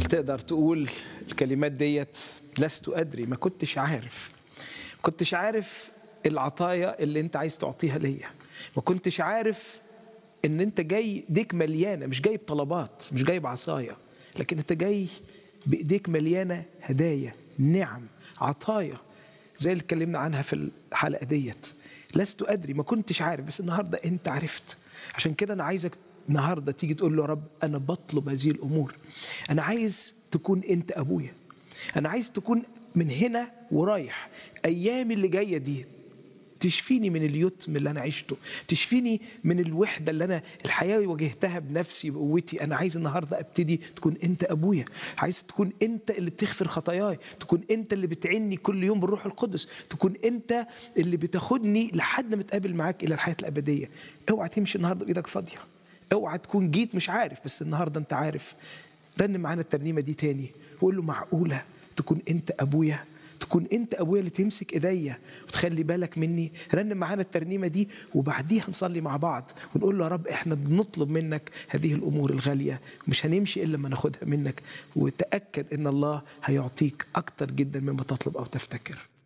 تقدر تقول الكلمات ديت لست أدري ما كنتش عارف ما كنتش عارف العطايا اللي انت عايز تعطيها ليا ما كنتش عارف ان انت جاي ايديك مليانه مش جايب طلبات مش جايب عصايا لكن انت جاي بايديك مليانه هدايا نعم عطايا زي اللي اتكلمنا عنها في الحلقه ديت لست ادري ما كنتش عارف بس النهارده انت عرفت عشان كده انا عايزك النهارده تيجي تقول له يا رب انا بطلب هذه الامور انا عايز تكون انت ابويا انا عايز تكون من هنا ورايح ايامي اللي جايه دي تشفيني من اليتم اللي انا عشته تشفيني من الوحده اللي انا الحياه واجهتها بنفسي بقوتي انا عايز النهارده ابتدي تكون انت ابويا عايز تكون انت اللي بتغفر خطاياي تكون انت اللي بتعني كل يوم بالروح القدس تكون انت اللي بتاخدني لحد ما اتقابل معاك الى الحياه الابديه اوعى تمشي النهارده بايدك فاضيه اوعى تكون جيت مش عارف بس النهارده انت عارف رن معانا الترنيمه دي تاني وقول له معقوله تكون انت ابويا تكون انت ابويا اللي تمسك ايديا وتخلي بالك مني رن معانا الترنيمه دي وبعديها نصلي مع بعض ونقول له يا رب احنا بنطلب منك هذه الامور الغاليه مش هنمشي الا لما ناخدها منك وتاكد ان الله هيعطيك اكتر جدا مما تطلب او تفتكر